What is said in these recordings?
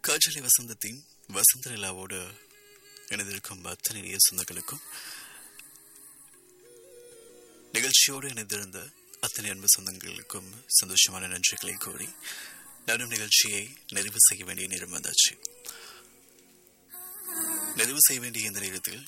காற்றலை வசந்தத்தின் வசந்த நிலாவோடு இணைந்திருக்கும் அத்தனை நேய சொந்தங்களுக்கும் நிகழ்ச்சியோடு இணைந்திருந்த அத்தனை அன்பு சொந்தங்களுக்கும் சந்தோஷமான நன்றிகளை கோரி நானும் நிகழ்ச்சியை நிறைவு செய்ய வேண்டிய நேரம் வந்தாச்சு நிறைவு செய்ய வேண்டிய இந்த நேரத்தில்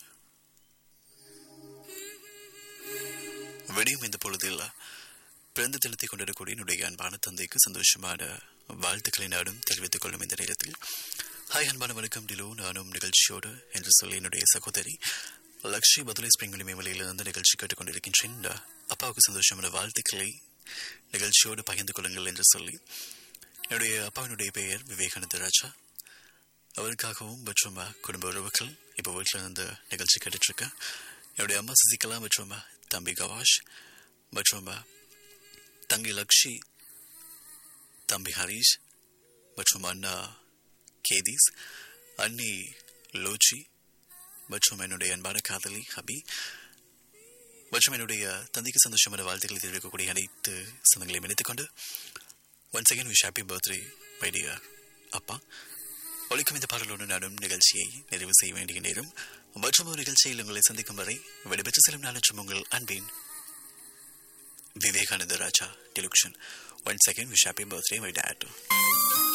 வெடியும் இந்த பொழுதில் பிறந்த தினத்தை கொண்டாடக்கூடிய என்னுடைய அன்பான தந்தைக்கு சந்தோஷமான வாழ்த்துக்களை நாடும் தெரிவித்துக் கொள்ளும் இந்த நேரத்தில் ஹாய் அன்பான வணக்கம் டிலோ நானும் நிகழ்ச்சியோடு என்று சொல்லி என்னுடைய சகோதரி லக்ஷ்மி பதுலை ஸ்பிரிங் மேவலையிலிருந்து நிகழ்ச்சி கேட்டுக்கொண்டிருக்கின்றேன் அப்பாவுக்கு சந்தோஷமான வாழ்த்துக்களை நிகழ்ச்சியோடு பகிர்ந்து கொள்ளுங்கள் என்று சொல்லி என்னுடைய அப்பாவினுடைய பெயர் விவேகானந்த ராஜா அவருக்காகவும் மற்றும் குடும்ப உறவுகள் இப்போ வீட்டில் இருந்து நிகழ்ச்சி கேட்டுட்ருக்கேன் என்னுடைய அம்மா சசிகலா மற்றும் தம்பி கவாஷ் மற்றும் தங்கை லக்ஷி தம்பி ஹரீஷ் மற்றும் அண்ணா கேதீஸ் அண்ணி லோச்சி மற்றும் என்னுடைய அன்பான காதலி ஹபி மற்றும் என்னுடைய தந்தைக்கு சந்தோஷமான வாழ்த்துக்களை தெரிவிக்கக்கூடிய அனைத்து சொந்தங்களையும் இணைத்துக்கொண்டு one second wish happy birthday my dear அப்பா ஒழிக்கும் இந்த பாடலோடு நானும் நிகழ்ச்சியை நிறைவு செய்ய வேண்டிய நேரம் மற்றும் ஒரு நிகழ்ச்சியில் உங்களை சந்திக்கும் வரை விடைபெற்று செல்லும் நாளற்றும் உங்கள் அன்பின் விவேகானந்த ராஜா டெலுக்ஷன் one second wish happy birthday my date